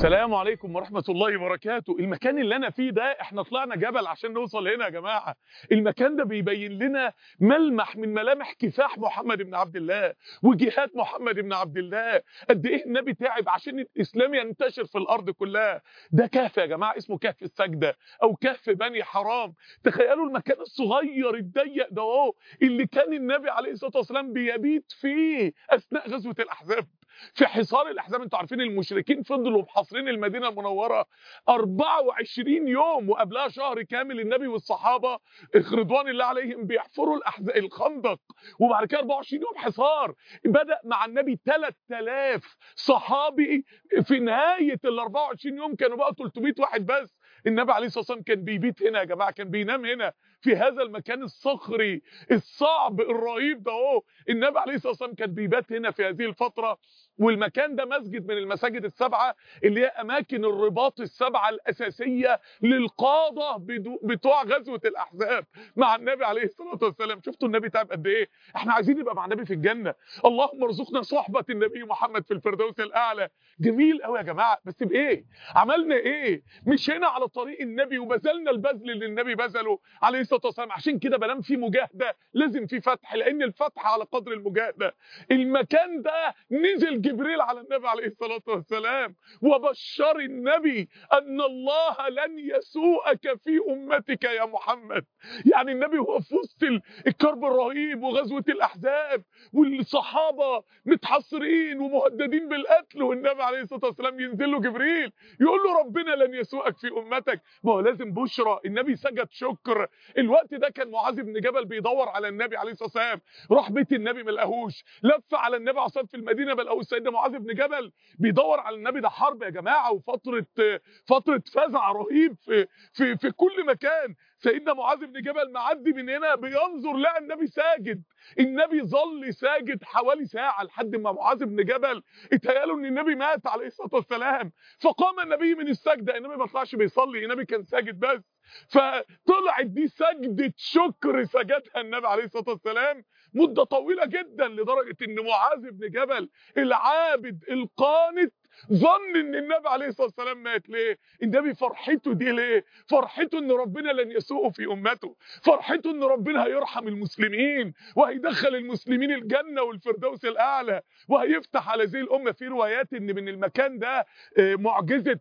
السلام عليكم ورحمة الله وبركاته المكان اللي أنا فيه ده احنا طلعنا جبل عشان نوصل هنا يا جماعة المكان ده بيبين لنا ملمح من ملامح كفاح محمد بن عبد الله وجهاد محمد بن عبد الله قد ايه النبي تعب عشان الإسلام ينتشر في الأرض كلها ده كهف يا جماعة اسمه كهف السجدة أو كهف بني حرام تخيلوا المكان الصغير الضيق ده اهو اللي كان النبي عليه الصلاة والسلام بيبيت فيه أثناء غزوة الأحزاب في حصار الاحزاب انتوا عارفين المشركين فضلوا محاصرين المدينه المنوره 24 يوم وقبلها شهر كامل النبي والصحابه رضوان الله عليهم بيحفروا الاحزاب الخندق وبعد كده 24 يوم حصار بدا مع النبي 3000 صحابي في نهايه ال 24 يوم كانوا بقى 300 واحد بس النبي عليه الصلاه والسلام كان بيبيت هنا يا جماعه كان بينام هنا في هذا المكان الصخري الصعب الرهيب ده اهو النبي عليه الصلاه والسلام كان بيبات هنا في هذه الفتره والمكان ده مسجد من المساجد السبعه اللي هي اماكن الرباط السبعه الاساسيه للقاده بتوع غزوه الاحزاب مع النبي عليه الصلاه والسلام شفتوا النبي تعب قد ايه احنا عايزين نبقى مع النبي في الجنه اللهم ارزقنا صحبه النبي محمد في الفردوس الاعلى جميل قوي يا جماعه بس بايه عملنا ايه مش هنا على طريق النبي وبذلنا البذل اللي النبي بذله عليه الصلاه والسلام عشان كده بلام في مجاهده لازم في فتح لان الفتح على قدر المجاهده المكان ده نزل جبريل على النبي عليه الصلاه والسلام وبشر النبي ان الله لن يسوءك في امتك يا محمد يعني النبي هو في وسط الكرب الرهيب وغزوه الاحزاب والصحابه متحصرين ومهددين بالقتل والنبي عليه الصلاه والسلام ينزل له جبريل يقول له ربنا لن يسوءك في امتك ما هو لازم بشرى النبي سجد شكر الوقت ده كان معاذ بن جبل بيدور على النبي عليه الصلاه والسلام راح بيت النبي ما لقاهوش لف على النبي عليه الصلاه في المدينه ما لقاهوش سيدنا معاذ بن جبل بيدور على النبي ده حرب يا جماعه وفتره فتره فزع رهيب في في في كل مكان سيدنا معاذ بن جبل معدي من هنا بينظر لقى النبي ساجد النبي ظل ساجد حوالي ساعه لحد ما معاذ بن جبل اتهيأله ان النبي مات عليه الصلاه والسلام فقام النبي من السجده النبي ما طلعش بيصلي النبي كان ساجد بس فطلعت دي سجده شكر سجدها النبي عليه الصلاه والسلام مده طويله جدا لدرجه ان معاذ بن جبل العابد القانت ظن ان النبي عليه الصلاه والسلام مات ليه النبي فرحته دي ليه فرحته ان ربنا لن يسوءه في امته فرحته ان ربنا هيرحم المسلمين وهيدخل المسلمين الجنه والفردوس الاعلى وهيفتح على زي الامه في روايات ان من المكان ده معجزه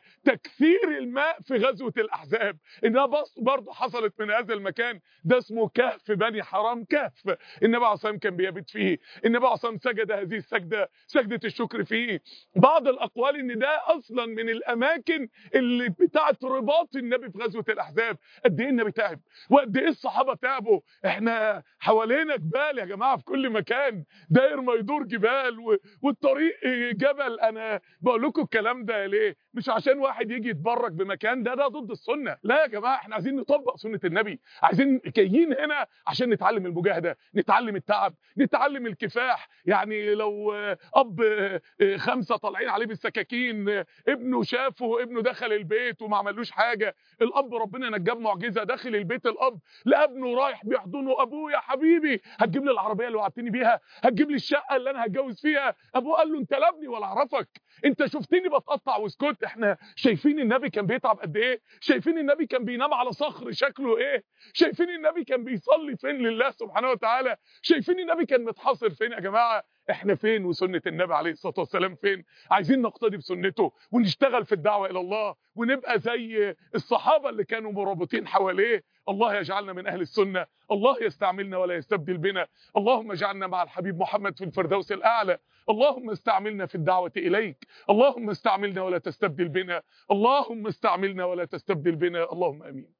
تكثير الماء في غزوه الاحزاب انها برضه حصلت من هذا المكان ده اسمه كهف بني حرام كهف النبي عليه الصلاه كان بيبيت فيه النبي عليه الصلاه سجد هذه السجده سجده الشكر فيه بعض الاقوال ان ده اصلا من الاماكن اللي بتاعه رباط النبي في غزوه الاحزاب قد ايه النبي تعب وقد ايه الصحابه تعبوا احنا حوالينا جبال يا جماعه في كل مكان داير ما يدور جبال والطريق جبل انا بقول لكم الكلام ده ليه مش عشان واحد يجي يتبرك بمكان ده ده ضد السنه لا يا جماعه احنا عايزين نطبق سنه النبي عايزين جايين هنا عشان نتعلم المجاهده نتعلم التعب نتعلم الكفاح يعني لو اب خمسه طالعين عليه بالسكاكين ابنه شافه ابنه دخل البيت وما عملوش حاجه الاب ربنا نجاه معجزه داخل البيت الاب لا ابنه رايح بيحضنه ابوه يا حبيبي هتجيب لي العربيه اللي وعدتني بيها هتجيب لي الشقه اللي انا هتجوز فيها ابوه قال له انت لا ابني ولا اعرفك انت شفتني بتقطع واسكت احنا شايفين النبي كان بيتعب قد ايه شايفين النبي كان بينام على صخر شكله ايه شايفين النبي كان بيصلي فين لله سبحانه وتعالى شايفين النبي كان متحاصر فين يا جماعه احنا فين وسنه النبي عليه الصلاه والسلام فين عايزين نقتدي بسنته ونشتغل في الدعوه الى الله ونبقى زي الصحابه اللي كانوا مرابطين حواليه الله يجعلنا من اهل السنه الله يستعملنا ولا يستبدل بنا اللهم اجعلنا مع الحبيب محمد في الفردوس الاعلى اللهم استعملنا في الدعوه اليك اللهم استعملنا ولا تستبدل بنا اللهم استعملنا ولا تستبدل بنا اللهم امين